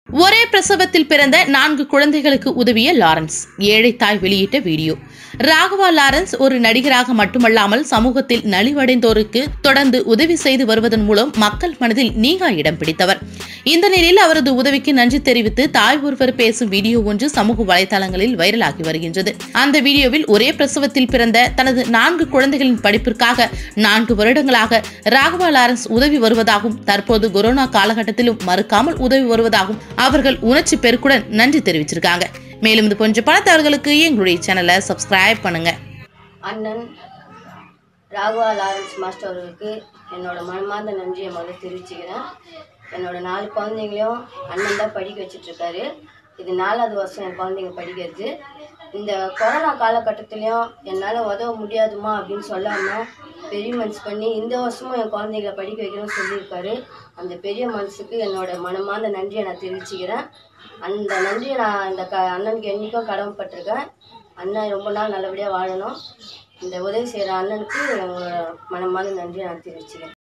ஒரே பிரசவத்தில் பிறந்த நான்கு குழந்தைகளுக்கு உதவிய லாரன்ஸ் ஏழை தாய் வெளியிட்ட வீடியோ ராகவா லாரன்ஸ் ஒரு நடிகராக மட்டுமல்லாமல் சமூகத்தில் நலிவடைந்தோருக்கு தொடர்ந்து உதவி செய்து வருவதன் மூலம் மக்கள் மனதில் நீங்கா இடம் பிடித்தவர் இந்த நிலையில் அவரது உதவிக்கு நன்றி தெரிவித்து தாய் ஒருவர் பேசும் வீடியோ ஒன்று சமூக வலைதளங்களில் வைரலாகி வருகின்றது அந்த வீடியோவில் ஒரே பிரசவத்தில் பிறந்த தனது நான்கு குழந்தைகளின் படிப்பிற்காக நான்கு வருடங்களாக ராகவா லாரன்ஸ் உதவி வருவதாகவும் தற்போது கொரோனா காலகட்டத்திலும் மறுக்காமல் உதவி வருவதாகவும் அவர்கள் உணர்ச்சி பெருக்குடன் நன்றி தெரிவிச்சிருக்காங்க மேலும் இது போன்ற பல தகவல்களுக்கு எங்களுடைய சேனலை சப்ஸ்கிரைப் பண்ணுங்க அண்ணன் ராகவா லாரன்ஸ் மாஸ்டர் அவர்களுக்கு என்னோட மனமார்ந்த நன்றியை முதல்ல தெரிவிச்சுக்கிறேன் என்னோட நாலு குழந்தைங்களையும் அண்ணன் தான் படிக்க வச்சிட்ருக்காரு இது நாலாவது வருஷம் என் குழந்தைங்க படிக்கிறது இந்த கொரோனா காலகட்டத்திலையும் என்னால் உதவ முடியாதுமா அப்படின்னு சொல்லாமல் பெரிய மனசு பண்ணி இந்த வருஷமும் என் குழந்தைகளை படிக்க வைக்கணும்னு சொல்லியிருக்காரு அந்த பெரிய மனசுக்கு என்னோட மனமார்ந்த நன்றியை நான் தெரிவிச்சுக்கிறேன் அந்த நன்றியை நான் இந்த க அண்ணனுக்கு என்றைக்கும் கடமைப்பட்டிருக்கேன் அண்ணன் ரொம்ப நாள் நல்லபடியாக வாழணும் இந்த உதவி செய்கிற அண்ணனுக்கு எங்களோட மனமார்ந்த நன்றியை நான் தெரிவிச்சுக்கிறேன்